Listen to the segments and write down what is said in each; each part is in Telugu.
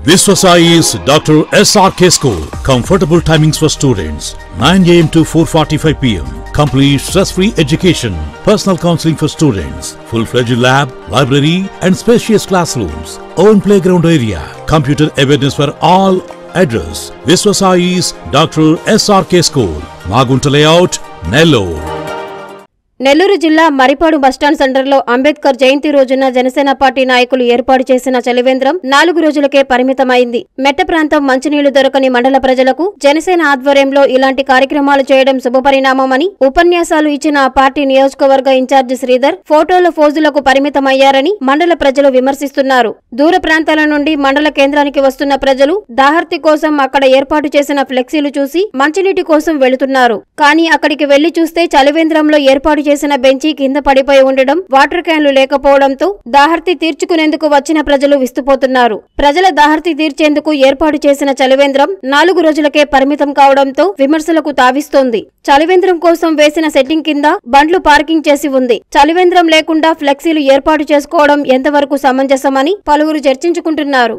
Viswasai is Dr. SRK School. Comfortable timings for students 9 am to 4:45 pm. Complete stress-free education. Personal counseling for students. Full-fledged lab, library, and spacious classrooms. Own playground area. Computer awareness for all. Address: Viswasai is Dr. SRK School. Magunta Layout, Nellore. Nellore జిల్లా మరిపాడు బస్టాండ్ సెంటర్లో అంబేద్కర్ జయంతి రోజున జనసేన పార్టీ నాయకులు ఏర్పాటు చేసిన చలివేంద్రం నాలుగు రోజులకే పరిమితమైంది మెట్ట ప్రాంతం మంచినీళ్లు దొరకని మండల ప్రజలకు జనసేన ఆధ్వర్యంలో ఇలాంటి కార్యక్రమాలు చేయడం శుభపరిణామమని ఉపన్యాసాలు ఇచ్చిన ఆ పార్టీ నియోజకవర్గ ఇన్ఛార్జి శ్రీధర్ ఫోటోల ఫోజులకు పరిమితమయ్యారని మండల ప్రజలు విమర్శిస్తున్నారు దూర ప్రాంతాల నుండి మండల కేంద్రానికి వస్తున్న ప్రజలు దాహర్తి కోసం అక్కడ ఏర్పాటు చేసిన ఫ్లెక్సీలు చూసి మంచినీటి కోసం వెళుతున్నారు కానీ అక్కడికి వెళ్లి చూస్తే చలివేంద్రంలో ఏర్పాటు చేసిన బెంచి కింద పడిపోయి ఉండడం వాటర్ క్యాన్లు లేకపోవడంతో దాహర్తి తీర్చుకునేందుకు వచ్చిన ప్రజలు విస్తుపోతున్నారు ప్రజల దాహర్తి తీర్చేందుకు ఏర్పాటు చేసిన చలివేంద్రం నాలుగు రోజులకే పరిమితం కావడంతో విమర్శలకు తావిస్తోంది చలివేంద్రం కోసం వేసిన సెట్టింగ్ కింద బండ్లు పార్కింగ్ చేసి ఉంది చలివేంద్రం లేకుండా ఫ్లెక్సీలు ఏర్పాటు చేసుకోవడం ఎంతవరకు సమంజసమని పలువురు చర్చించుకుంటున్నారు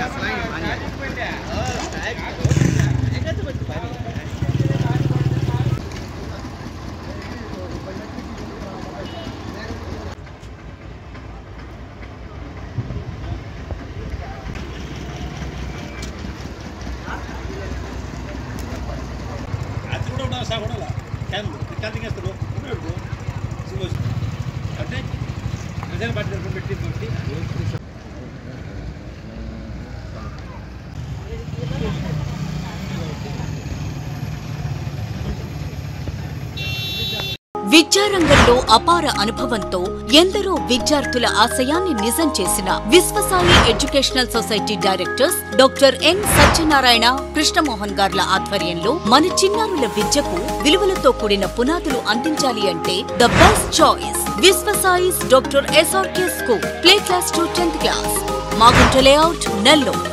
అది కూడా ఉండాలి సార్ ఉండాలి క్యాన్ క్యాన్ తింగేస్తారు అంటే అదే బట్టి పెట్టి పెట్టి విద్యారంగంలో అపార అనుభవంతో ఎందరో విద్యార్థుల ఆశయాన్ని నిజం చేసిన Viswasai educational society directors doctor N Satyanarayana Krishnamohan గార్ల ఆధ్వర్యంలో మన చిన్నారుల విద్యకు విలువలతో కూడిన పునాదులు అందించాలి అంటే the best choice Viswasai's doctor SRK school play class to tenth class Magunta layout Nellore